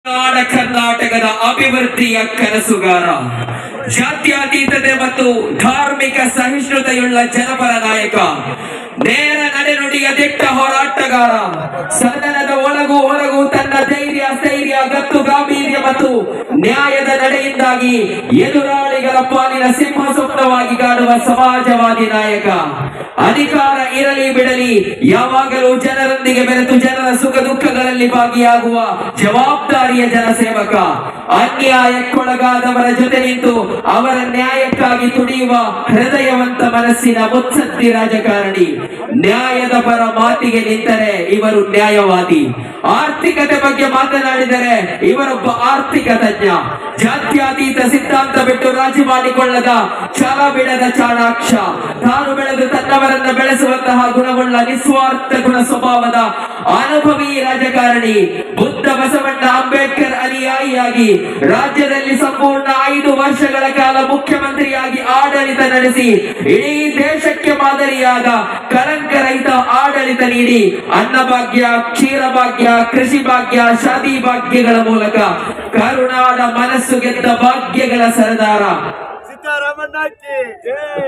ನಾಡ ಕರ್ನಾಟಕದ ಅಭಿವೃದ್ಧಿಯ ಕನಸುಗಾರ ಜಾತ್ಯತೀತತೆ ಮತ್ತು ಧಾರ್ಮಿಕ ಸಹಿಷ್ಣುತೆಯುಳ್ಳ ಜನಪರ ನಾಯಕ ನೇರ ನಡೆನುಡಿಯ ದಿಟ್ಟ ಹೋರಾಟಗಾರ ಸದನದ ಒಳಗೂ ಹೊರಗೂ ತನ್ನ ಧೈರ್ಯ ಸ್ಥೈರ್ಯ ಗತ್ತು ಗಾಂಭೀರ್ಯ ಮತ್ತು ನ್ಯಾಯದ ನಡೆಯಿಂದಾಗಿ ಎದುರಾಳಿಗಳ ಪಾಲಿನ ಸಿಂಹ ಸ್ವಪ್ನವಾಗಿ ಕಾಡುವ ಸಮಾಜವಾದಿ ನಾಯಕ ಅಧಿಕಾರ ಇರಲಿ ಬಿಡಲಿ ಯಾವಾಗಲೂ ಜನರೊಂದಿಗೆ ಬೆರೆತು ಜನರ ಸುಖ ದುಃಖಗಳಲ್ಲಿ ಭಾಗಿಯಾಗುವ ಜವಾಬ್ದಾರಿಯ ಜನಸೇವಕ ಅನ್ಯಾಯಕ್ಕೊಳಗಾದವರ ಜೊತೆ ನಿಂತು ಅವರ ನ್ಯಾಯಕ್ಕಾಗಿ ತುಡಿಯುವ ಹೃದಯವಂತ ಮನಸ್ಸಿನ ಮುತ್ಸದ್ದಿ ರಾಜಕಾರಣಿ ನ್ಯಾಯದ ಪರ ಮಾತಿಗೆ ನಿಂತರೆ ಇವರು ನ್ಯಾಯವಾದಿ ಆರ್ಥಿಕತೆ ಬಗ್ಗೆ ಮಾತನಾಡಿದರೆ ಇವರೊಬ್ಬ ಆರ್ಥಿಕ ತಜ್ಞ ಜಾತ್ಯತೀತ ಸಿದ್ಧಾಂತ ಬಿಟ್ಟು ರಾಜಿ ಮಾಡಿಕೊಳ್ಳದ ಛಲ ಬಿಡದ ಚಾಣಾಕ್ಷ ತಾನು ಬೆಳೆದು ತನ್ನವರನ್ನ ಬೆಳೆಸುವಂತಹ ಗುಣವುಳ್ಳ ನಿಸ್ವಾರ್ಥ ಗುಣ ಸ್ವಭಾವದ ಅನುಭವಿ ರಾಜಕಾರಣಿ ಬುದ್ಧ ಬಸವಣ್ಣ ಅಂಬೇಡ್ಕರ್ ಅನುಯಾಯಿಯಾಗಿ ರಾಜ್ಯದಲ್ಲಿ ಸಂಪೂರ್ಣ ಐದು ವರ್ಷಗಳ ಕಾಲ ಮುಖ್ಯಮಂತ್ರಿಯಾಗಿ ಆಡಳಿತ ನಡೆಸಿ ಇಡೀ ದೇಶಕ್ಕೆ ಮಾದರಿಯಾದ ಕಳಂಕರಹಿತ ಆಡಳಿತ ನೀಡಿ ಅನ್ನಭಾಗ್ಯ ಕ್ಷೀರಭಾಗ್ಯ ಕೃಷಿ ಭಾಗ್ಯ ಶಾದಿ ಭಾಗ್ಯಗಳ ಮೂಲಕ ಕರುನಾಡ ಮನಸ್ಸು ಗೆದ್ದ ಭಾಗ್ಯಗಳ ಸರದಾರ ಸಿದ್ದರಾಮಣ್ಣಕ್ಕೆ ಜೈ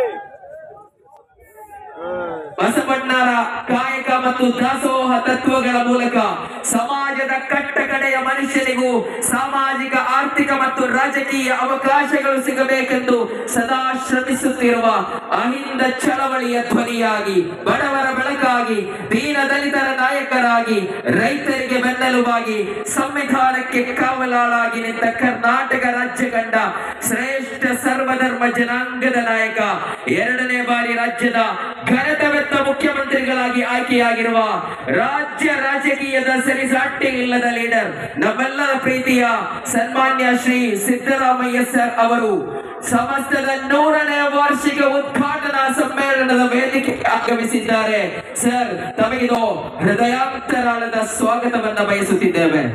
ಬಸವಣ್ಣರ ಕಾಯಕ ಮತ್ತು ದಾಸೋಹ ತತ್ವಗಳ ಮೂಲಕ ಸಮಾಜದ ಕಟ್ಟ ಕಡೆಯ ಮನುಷ್ಯನಿಗೂ ಸಾಮಾಜಿಕ ಆರ್ಥಿಕ ಮತ್ತು ರಾಜಕೀಯ ಅವಕಾಶಗಳು ಸಿಗಬೇಕೆಂದು ಸದಾ ಶ್ರಮಿಸುತ್ತಿರುವ ಅಹಿಂದ ಚಳವಳಿಯ ಧ್ವನಿಯಾಗಿ ಬಡವರ ಬೆಳಕಾಗಿ ದೀನ ದಲಿತರ ನಾಯಕರಾಗಿ ರೈತರಿಗೆ ಬೆನ್ನೆಲುಬಾಗಿ ಸಂವಿಧಾನಕ್ಕೆ ಕಾವಲಾಳಾಗಿ ನಿಂತ ಕರ್ನಾಟಕ ರಾಜ್ಯ ಕಂಡ ಶ್ರೇಷ್ಠ ಸರ್ವಧರ್ಮ ಜನಾಂಗದ ನಾಯಕ ಎರಡನೇ ಬಾರಿ ರಾಜ್ಯದ ಘನತವೆತ್ತ ಮುಖ್ಯಮಂತ್ರಿಗಳಾಗಿ ಆಯ್ಕೆಯಾಗಿರುವ ರಾಜ್ಯ ರಾಜಕೀಯದ ಸರಿಸಾಟಿ ಇಲ್ಲದ ಲೀಡರ್ ನಮ್ಮೆಲ್ಲರ ಪ್ರೀತಿಯ ಸನ್ಮಾನ್ಯ ಶ್ರೀ ಸಿದ್ದರಾಮಯ್ಯ ಸರ್ ಅವರು ಸಮಸ್ತದ ನೂರನೇ ವಾರ್ಷಿಕ ಉದ್ಘಾಟನಾ ಸಮ್ಮೇಳನದ ವೇದಿಕೆ ಆಗಮಿಸಿದ್ದಾರೆ ಸರ್ ತಮಗಿದು ಹೃದಯಾಂತರಾಳದ ಸ್ವಾಗತವನ್ನ ಬಯಸುತ್ತಿದ್ದೇವೆ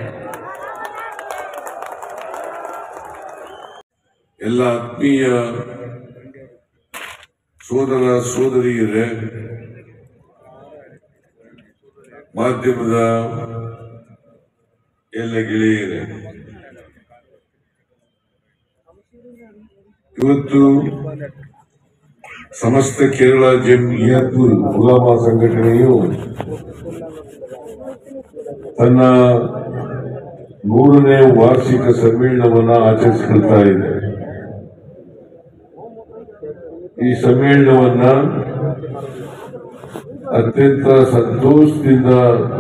ಎಲ್ಲ ಆತ್ಮೀಯ ಸೋದರ ಸೋದರಿಯರೇ ಮಾಧ್ಯಮದ ಎಲ್ಲ ಗೆಳೆಯರೇ ಇವತ್ತು ಸಮಸ್ತ ಕೇರಳ ಜಮಿಯತುಲ್ ಉಲಾಮಾ ಸಂಘಟನೆಯು ತನ್ನ ನೂರನೇ ವಾರ್ಷಿಕ ಸಮ್ಮೇಳನವನ್ನ ಆಚರಿಸಿಕೊಳ್ತಾ ಇದೆ ಈ ಸಮ್ಮೇಳನವನ್ನ ಅತ್ಯಂತ ಸಂತೋಷದಿಂದ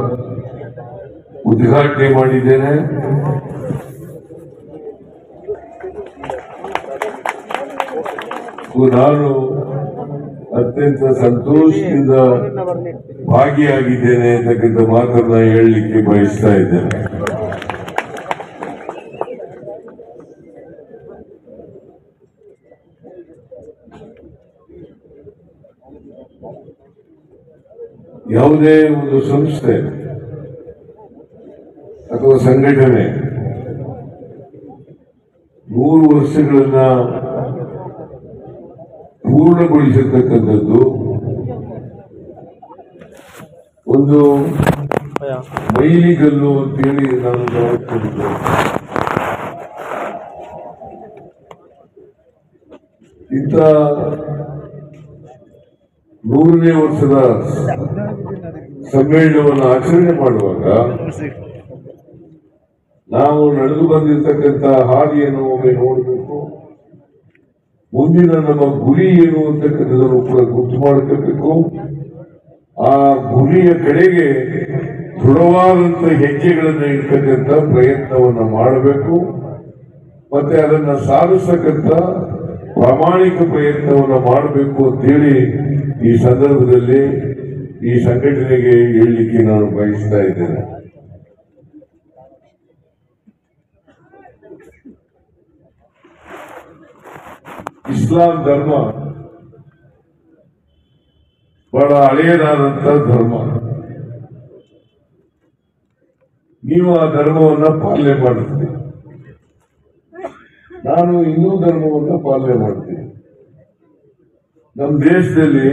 ಉದ್ಘಾಟನೆ ಮಾಡಿದ್ದೇನೆ ಹಾಗೂ ನಾನು ಅತ್ಯಂತ ಸಂತೋಷದಿಂದ ಭಾಗಿಯಾಗಿದ್ದೇನೆ ಅಂತಕ್ಕಂಥ ಮಾತನ್ನ ಹೇಳಲಿಕ್ಕೆ ಬಯಸ್ತಾ ಇದ್ದೇನೆ ಯಾವುದೇ ಒಂದು ಸಂಸ್ಥೆ ಅಥವಾ ಸಂಘಟನೆ ನೂರು ವರ್ಷಗಳನ್ನ ಪೂರ್ಣಗೊಳಿಸಿರ್ತಕ್ಕಂಥದ್ದು ಒಂದು ಮೈಲಿಗಲ್ಲು ಅಂತೇಳಿ ನಾನು ಭಾವಿಸ್ಕೊಂಡಿದ್ದೇನೆ ಇಂಥ ನೂರನೇ ವರ್ಷದ ಸಮ್ಮೇಳನವನ್ನು ಆಚರಣೆ ಮಾಡುವಾಗ ನಾವು ನಡೆದು ಬಂದಿರತಕ್ಕಂತ ಹಾದಿಯನ್ನು ಒಮ್ಮೆ ನೋಡಬೇಕು ಮುಂದಿನ ನಮ್ಮ ಗುರಿ ಏನು ಅಂತಕ್ಕಂಥದ್ದನ್ನು ಕೂಡ ಗುರ್ತು ಮಾಡ್ಕೋಬೇಕು ಆ ಗುರಿಯ ಕಡೆಗೆ ದೃಢವಾದಂತ ಹೆಜ್ಜೆಗಳನ್ನು ಇಡ್ತಕ್ಕಂಥ ಪ್ರಯತ್ನವನ್ನ ಮಾಡಬೇಕು ಮತ್ತೆ ಅದನ್ನ ಸಾಧಿಸತಕ್ಕಂಥ ಪ್ರಾಮಾಣಿಕ ಪ್ರಯತ್ನವನ್ನ ಮಾಡಬೇಕು ಅಂತೇಳಿ ಈ ಸಂದರ್ಭದಲ್ಲಿ ಈ ಸಂಘಟನೆಗೆ ಹೇಳಲಿಕ್ಕೆ ನಾನು ಬಯಸ್ತಾ ಇದ್ದೇನೆ ಇಸ್ಲಾಂ ಧರ್ಮ ಬಹಳ ಹಳೆಯದಾದಂತ ಧರ್ಮ ನೀವು ಆ ಧರ್ಮವನ್ನ ಪಾಲನೆ ಮಾಡುತ್ತೀರಿ ನಾನು ಹಿಂದೂ ಧರ್ಮವನ್ನ ಪಾಲನೆ ಮಾಡ್ತೀನಿ ನಮ್ಮ ದೇಶದಲ್ಲಿ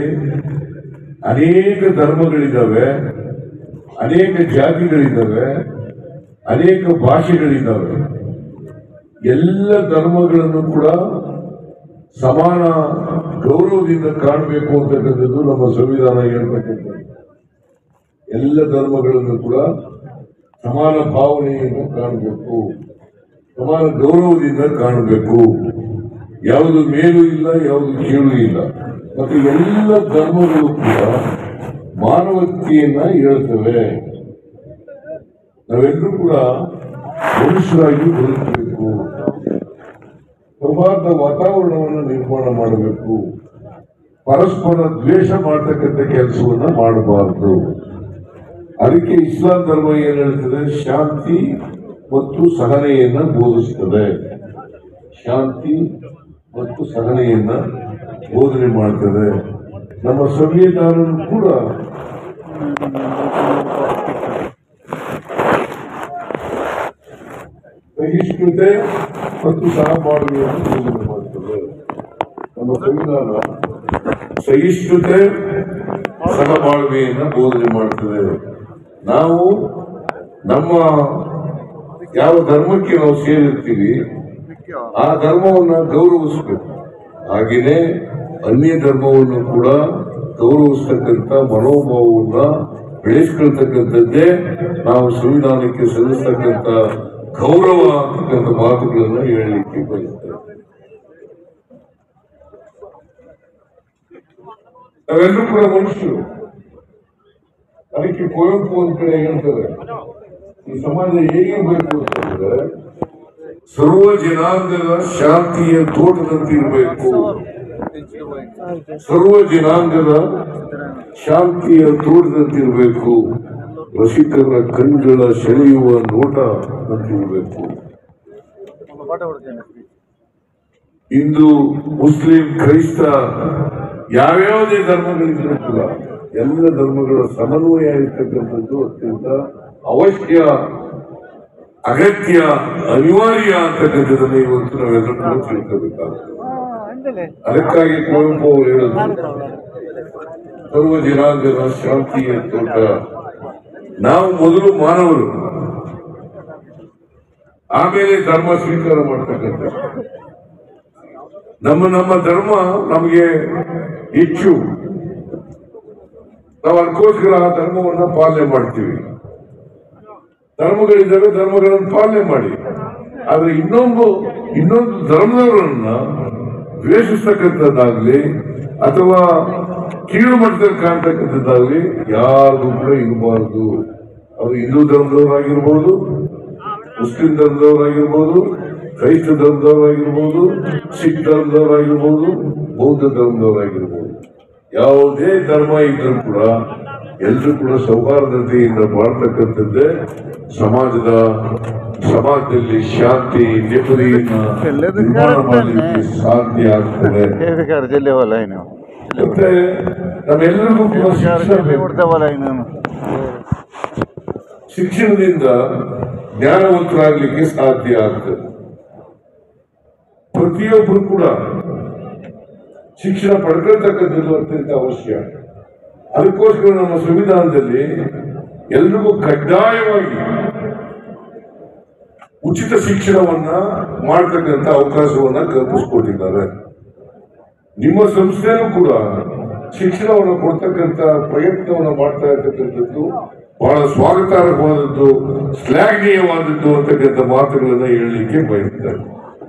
ಅನೇಕ ಧರ್ಮಗಳಿದ್ದಾವೆ ಅನೇಕ ಜಾತಿಗಳಿದ್ದಾವೆ ಅನೇಕ ಭಾಷೆಗಳಿದ್ದಾವೆ ಎಲ್ಲ ಧರ್ಮಗಳನ್ನು ಕೂಡ ಸಮಾನ ಗೌರವದಿಂದ ಕಾಣಬೇಕು ಅಂತಕ್ಕಂಥದ್ದು ನಮ್ಮ ಸಂವಿಧಾನ ಹೇಳ್ತಕ್ಕಂಥದ್ದು ಎಲ್ಲ ಧರ್ಮಗಳನ್ನು ಕೂಡ ಸಮಾನ ಭಾವನೆಯಿಂದ ಕಾಣಬೇಕು ಸಮಾನ ಗೌರವದಿಂದ ಕಾಣಬೇಕು ಯಾವುದು ಮೇಲು ಇಲ್ಲ ಯಾವುದು ಕೀಳು ಇಲ್ಲ ಮತ್ತು ಎಲ್ಲ ಧರ್ಮಗಳು ಕೂಡ ಮಾನವತೆಯನ್ನ ಹೇಳ್ತವೆ ನಾವೆಲ್ಲರೂ ಕೂಡ ಮನುಷ್ಯರಾಗಿ ಬದುಕಬೇಕು ಸೌಹಾರ್ದ ವಾತಾವರಣವನ್ನು ನಿರ್ಮಾಣ ಮಾಡಬೇಕು ಪರಸ್ಪರ ದ್ವೇಷ ಮಾಡತಕ್ಕಂಥ ಕೆಲಸವನ್ನ ಮಾಡಬಾರದು ಅದಕ್ಕೆ ಇಸ್ಲಾಂ ಧರ್ಮ ಏನ್ ಹೇಳ್ತದೆ ಶಾಂತಿ ಮತ್ತು ಸಹನೆಯನ್ನ ಬೋಧಿಸ್ತದೆ ಶಾಂತಿ ಮತ್ತು ಸಹನೆಯನ್ನ ಬೋಧನೆ ಮಾಡ್ತದೆ ನಮ್ಮ ಸಂವಿಧಾನ ಕೂಡ ಸಹಿಷ್ಣುತೆ ಮತ್ತು ಸಹಬಾಳ್ವೆಯನ್ನು ಬೋಧನೆ ಮಾಡ್ತದೆ ನಮ್ಮ ಸಂವಿಧಾನ ಸಹಿಷ್ಣುತೆ ಸಹಬಾಳ್ವೆಯನ್ನ ಬೋಧನೆ ಮಾಡ್ತದೆ ನಾವು ನಮ್ಮ ಯಾವ ಧರ್ಮಕ್ಕೆ ನಾವು ಸೇರಿರ್ತೀವಿ ಆ ಧರ್ಮವನ್ನ ಗೌರವಿಸಬೇಕು ಹಾಗೆಯೇ ಅನ್ಯ ಧರ್ಮವನ್ನು ಕೂಡ ಗೌರವಿಸ್ತಕ್ಕಂಥ ಮನೋಭಾವವನ್ನ ಬೆಳೆಸ್ಕೊಳ್ತಕ್ಕಂಥದ್ದೇ ನಾವು ಸಂವಿಧಾನಕ್ಕೆ ಸಲ್ಲಿಸ್ತಕ್ಕಂಥ ಗೌರವ ಅಂತಕ್ಕಂಥ ಮಾತುಗಳನ್ನ ಹೇಳಲಿಕ್ಕೆ ಬಯಸ್ತೇವೆ ನಾವೆಲ್ಲರೂ ಕೂಡ ಮನುಷ್ಯರು ಅದಕ್ಕೆ ಕುವೆಂಪು ಒಂದ್ ಕಡೆ ಹೇಳ್ತಾರೆ ಈ ಸಮಾಜ ಹೇಗೆ ಬೇಕು ಅಂತಂದ್ರೆ ಸರ್ವ ಜನಾಂಗದ ಶಾಂತಿಯ ತೋಟದಂತೆ ಇರಬೇಕು ಸರ್ವ ಜನಾಂಗದ ಶಾಂತಿಯ ತೋಟದಂತೆ ಇರಬೇಕು ರಸಿಕರ ಕಣ್ಗಳ ಸೆಳೆಯುವ ನೋಟ ಅಂತಿರಬೇಕು ಹಿಂದೂ ಮುಸ್ಲಿಂ ಕ್ರೈಸ್ತ ಯಾವ್ಯಾವುದೇ ಧರ್ಮಗಳಿದ್ರೂ ಕೂಡ ಎಲ್ಲ ಧರ್ಮಗಳ ಸಮನ್ವಯ ಇರ್ತಕ್ಕಂಥದ್ದು ಅತ್ಯಂತ ಅವಶ್ಯ ಅಗತ್ಯ ಅನಿವಾರ್ಯ ಅಂತಕ್ಕಂಥದ್ದನ್ನು ಇವತ್ತು ನಾವೆಲ್ಲರೂ ಕೂಡ ತಿಳ್ಕೋಬೇಕಾಗ್ತದೆ ಅದಕ್ಕಾಗಿ ಕುವೆಂಪು ಅವರು ಹೇಳಿದ್ರು ಸರ್ವ ಜನಾಂಗದ ಶಾಂತಿಯ ತೋಟ ನಾವು ಮೊದಲು ಮಾನವರು ಆಮೇಲೆ ಧರ್ಮ ಸ್ವೀಕಾರ ಮಾಡ್ತಕ್ಕಂಥ ನಮ್ಮ ನಮ್ಮ ಧರ್ಮ ನಮಗೆ ಹೆಚ್ಚು ನಾವು ಅದಕ್ಕೋಸ್ಕರ ಆ ಧರ್ಮವನ್ನ ಪಾಲನೆ ಮಾಡ್ತೀವಿ ಧರ್ಮಗಳಿದ್ದಾವೆ ಧರ್ಮಗಳನ್ನು ಪಾಲನೆ ಮಾಡಿ ಆದ್ರೆ ಇನ್ನೊಂದು ಇನ್ನೊಂದು ಧರ್ಮದವರನ್ನ ದ್ವೇಷಿಸ್ತಕ್ಕಂಥದ್ದಾಗ್ಲಿ ಅಥವಾ ಕೀಳು ಮಟ್ಟದಲ್ಲಿ ಕಾಣ್ತಕ್ಕಂಥದ್ದಾಗ್ಲಿ ಯಾರಿಗೂ ಕೂಡ ಇರಬಾರದು ಅದು ಹಿಂದೂ ಧರ್ಮದವರಾಗಿರ್ಬೋದು ಮುಸ್ಲಿಂ ಧರ್ಮದವರಾಗಿರ್ಬೋದು ಕ್ರೈಸ್ತ ಧರ್ಮದವರಾಗಿರ್ಬೋದು ಸಿಖ್ ಧರ್ಮದವರಾಗಿರ್ಬೋದು ಬೌದ್ಧ ಧರ್ಮದವರಾಗಿರ್ಬೋದು ಯಾವುದೇ ಧರ್ಮ ಇದ್ರೂ ಕೂಡ ಎಲ್ಲರೂ ಕೂಡ ಸೌಹಾರ್ದತೆಯಿಂದ ಬಾಳ್ತಕ್ಕಂಥದ್ದೇ ಸಮಾಜದ ಸಮಾಜದಲ್ಲಿ ಶಾಂತಿ ನೆಮ್ಮದಿಯನ್ನ ನಿರ್ಮಾಣ ಮಾಡಲಿಕ್ಕೆ ಸಾಧ್ಯ ಆಗ್ತದೆ ಬೇಕಾರ ಜಲ್ದಿ ಹೋಗಲ್ಲ ಏನು ಮತ್ತೆ ನಮ್ಮೆಲ್ಲರಿಗೂ ಕೂಡ ಶಿಕ್ಷಣ ಜಲ್ದಿ ಬೇಕು. ಕೊಡ್ತಾವಲ್ಲ ಇನ್ನು ಶಿಕ್ಷಣದಿಂದ ಜ್ಞಾನವಂತರಾಗಲಿಕ್ಕೆ ಸಾಧ್ಯ ಆಗ್ತದೆ ಪ್ರತಿಯೊಬ್ಬರು ಕೂಡ ಶಿಕ್ಷಣ ಪಡ್ಕೊಳ್ತಕ್ಕಂಥದ್ದು ಅತ್ಯಂತ ಅವಶ್ಯ ಅದಕ್ಕೋಸ್ಕರ ನಮ್ಮ ಸಂವಿಧಾನದಲ್ಲಿ ಎಲ್ರಿಗೂ ಕಡ್ಡಾಯವಾಗಿ ಉಚಿತ ಶಿಕ್ಷಣವನ್ನ ಮಾಡ್ತಕ್ಕಂಥ ಅವಕಾಶವನ್ನ ಕಲ್ಪಿಸ್ಕೊಟ್ಟಿದ್ದಾರೆ ನಿಮ್ಮ ಸಂಸ್ಥೆನೂ ಕೂಡ ಶಿಕ್ಷಣವನ್ನು ಕೊಡ್ತಕ್ಕಂಥ ಪ್ರಯತ್ನವನ್ನು ಮಾಡ್ತಾ ಇರ್ತಕ್ಕಂಥದ್ದು ಬಹಳ ಸ್ವಾಗತಾರ್ಹವಾದದ್ದು ಶ್ಲಾಘನೀಯವಾದದ್ದು ಅಂತಕ್ಕಂಥ ಮಾತುಗಳನ್ನ ಹೇಳಲಿಕ್ಕೆ ಬಯಸ್ತಾರೆ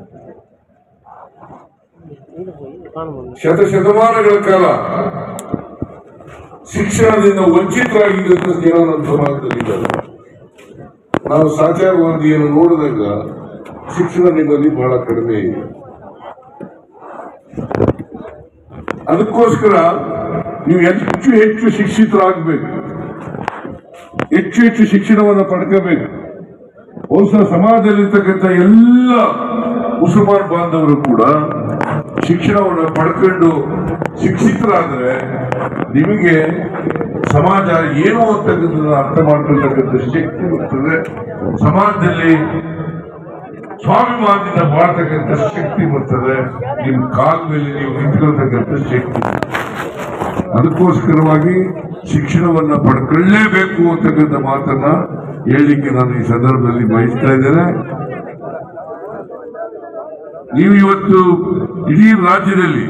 ಶತಶತಮಾನಗಳ ಕಾಲ ಶಿಕ್ಷಣದಿಂದ ವಂಚಿತರಾಗಿದ್ದಂಥ ಜನ ನಮ್ಮ ಸಮಾಜದಲ್ಲಿದ್ದಾರೆ ನಾವು ಸಾಚಾರ ವರದಿಯನ್ನು ನೋಡಿದಾಗ ಶಿಕ್ಷಣ ನಿಮ್ಮಲ್ಲಿ ಬಹಳ ಕಡಿಮೆ ಇದೆ ಅದಕ್ಕೋಸ್ಕರ ನೀವು ಹೆಚ್ಚು ಹೆಚ್ಚು ಶಿಕ್ಷಿತರಾಗಬೇಕು ಹೆಚ್ಚು ಹೆಚ್ಚು ಶಿಕ್ಷಣವನ್ನು ಪಡ್ಕೋಬೇಕು ಬಹುಶಃ ಸಮಾಜದಲ್ಲಿರ್ತಕ್ಕಂಥ ಎಲ್ಲ ಮುಸಲ್ಮಾನ್ ಬಾಂಧವರು ಕೂಡ ಶಿಕ್ಷಣವನ್ನು ಪಡ್ಕೊಂಡು ಶಿಕ್ಷಿತರಾದರೆ ನಿಮಗೆ ಸಮಾಜ ಏನು ಅಂತಕ್ಕಂಥದ್ದನ್ನ ಅರ್ಥ ಮಾಡ್ಕೊಳ್ತಕ್ಕಂಥ ಶಕ್ತಿ ಬರ್ತದೆ ಸಮಾಜದಲ್ಲಿ ಸ್ವಾಭಿಮಾನದಿಂದ ಬಾಳ್ತಕ್ಕಂಥ ಶಕ್ತಿ ಬರ್ತದೆ ನಿಮ್ಮ ಕಾಲ ಮೇಲೆ ನೀವು ನಿಂತ್ಕೊಳ್ತಕ್ಕಂಥ ಶಕ್ತಿ ಅದಕ್ಕೋಸ್ಕರವಾಗಿ ಶಿಕ್ಷಣವನ್ನ ಪಡ್ಕೊಳ್ಳೇಬೇಕು ಅಂತಕ್ಕಂಥ ಮಾತನ್ನ ಹೇಳಲಿಕ್ಕೆ ನಾನು ಈ ಸಂದರ್ಭದಲ್ಲಿ ಬಯಸ್ತಾ ಇದ್ದೇನೆ ನೀವು ಇವತ್ತು ಇಡೀ ರಾಜ್ಯದಲ್ಲಿ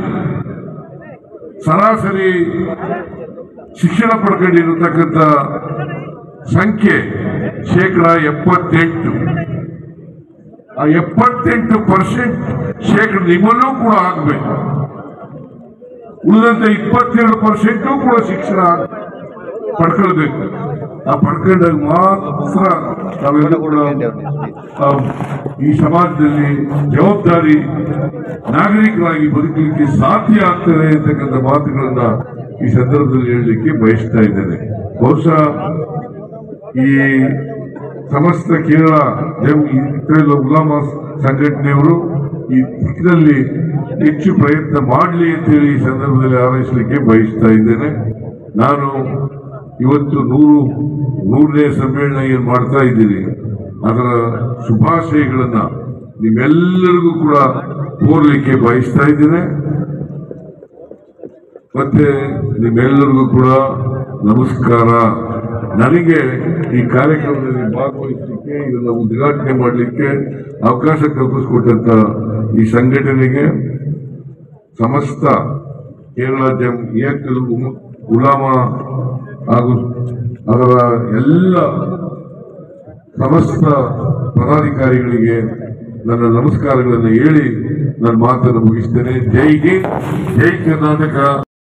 ಸರಾಸರಿ ಶಿಕ್ಷಣ ಪಡ್ಕೊಂಡಿರತಕ್ಕಂಥ ಸಂಖ್ಯೆ ಶೇಕಡ ಎಪ್ಪತ್ತೆಂಟು ಆ ಎಪ್ಪತ್ತೆಂಟು ಪರ್ಸೆಂಟ್ ಶೇಕಡ ನಿಮ್ಮಲ್ಲೂ ಕೂಡ ಆಗಬೇಕು ಉಳಿದಂತೆ ಇಪ್ಪತ್ತೆರಡು ಪರ್ಸೆಂಟು ಕೂಡ ಶಿಕ್ಷಣ ಪಡ್ಕೊಳ್ಬೇಕು ಆ ಪಡ್ಕೊಂಡಾಗ ಮಾತ್ರ ನಾವೆಲ್ಲ ಕೂಡ ಆ, ಈ ಸಮಾಜದಲ್ಲಿ ಜವಾಬ್ದಾರಿ ನಾಗರಿಕರಾಗಿ ಬದುಕಲಿಕ್ಕೆ ಸಾಧ್ಯ ಆಗ್ತದೆ ಅಂತಕ್ಕಂಥ ಮಾತುಗಳನ್ನ ಈ ಸಂದರ್ಭದಲ್ಲಿ ಹೇಳಲಿಕ್ಕೆ ಬಯಸ್ತಾ ಇದ್ದೇನೆ ಬಹುಶಃ ಈ ಸಮಸ್ತ ಕೇರಳ ಜಮ್ ಇಸ್ರೇಲ್ ಉಲಾಮ ಸಂಘಟನೆಯವರು ಈ ದಿಕ್ಕಿನಲ್ಲಿ ಹೆಚ್ಚು ಪ್ರಯತ್ನ ಮಾಡಲಿ ಅಂತೇಳಿ ಈ ಸಂದರ್ಭದಲ್ಲಿ ಹಾರೈಸಲಿಕ್ಕೆ ಬಯಸ್ತಾ ಇದ್ದೇನೆ ನಾನು ಇವತ್ತು ನೂರು ನೂರನೇ ಸಮ್ಮೇಳನ ಏನು ಮಾಡ್ತಾ ಇದ್ದೀನಿ ಅದರ ಶುಭಾಶಯಗಳನ್ನ ನಿಮ್ಮೆಲ್ಲರಿಗೂ ಕೂಡ ಕೋರ್ಲಿಕ್ಕೆ ಬಯಸ್ತಾ ಇದ್ದೇನೆ ಮತ್ತೆ ನಿಮ್ಮೆಲ್ಲರಿಗೂ ಕೂಡ ನಮಸ್ಕಾರ ನನಗೆ ಈ ಕಾರ್ಯಕ್ರಮದಲ್ಲಿ ಭಾಗವಹಿಸಲಿಕ್ಕೆ ಇದನ್ನ ಉದ್ಘಾಟನೆ ಮಾಡಲಿಕ್ಕೆ ಅವಕಾಶ ಕಲ್ಪಿಸಿಕೊಟ್ಟಂತ ಈ ಸಂಘಟನೆಗೆ ಸಮಸ್ತ ಕೇರಳ ಜಮ್ ಏಕಲ್ ಉಮ್- ಉಲಾಮ ಹಾಗೂ ಅದರ ಎಲ್ಲ ಸಮಸ್ತ ಪದಾಧಿಕಾರಿಗಳಿಗೆ ನನ್ನ ನಮಸ್ಕಾರಗಳನ್ನು ಹೇಳಿ ನನ್ನ ಮಾತನ್ನು ಮುಗಿಸ್ತೇನೆ ಜೈ ಹಿಂದ್ ಜೈ ಕರ್ನಾಟಕ